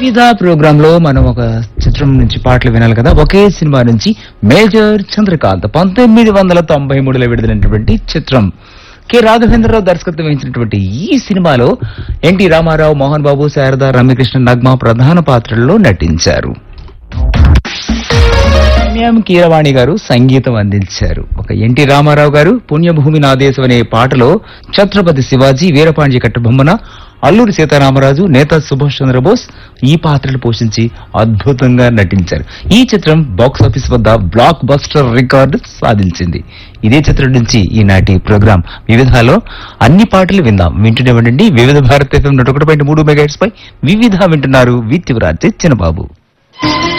వివిధ ప్రోగ్రామ్ లో మనం ఒక చిత్రం నుంచి పాటలు వినాలి కదా ఒకే సినిమా నుంచి మేజర్ చంద్రకాంత్ పంతొమ్మిది వందల తొంభై మూడులో విడుదలైనటువంటి చిత్రం కె రాఘవేంద్రరావు దర్శకత్వం వహించినటువంటి ఈ సినిమాలో ఎన్టీ రామారావు మోహన్ బాబు శారద రమ్యకృష్ణ నగ్మ ప్రధాన పాత్రల్లో నటించారు ఎం కీరవాణి గారు సంగీతం అందించారు ఒక ఎన్టీ రామారావు గారు పుణ్యభూమి నా దేశం అనే పాటలో ఛత్రపతి శివాజీ వీరపాండ్య కట్టబొమ్మన అల్లూరి సీతారామరాజు నేత సుభాష్ చంద్రబోస్ ఈ పాత్రలు పోషించి అద్భుతంగా నటించారు ఈ చిత్రం బాక్స్ ఆఫీస్ వద్ద బ్లాక్ బస్టర్ రికార్డు సాధించింది ఇదే చిత్రం నుంచి ఈనాటి ప్రోగ్రాం వివిధలో అన్ని పాటలు విందాం వింటూనే ఉండండి వివిధ భారత ఎఫ్ఎం నూట ఒకటి పాయింట్ మూడు మెగాట్స్ పై వివిధ వింటున్నారు విత్ చిన్నబాబు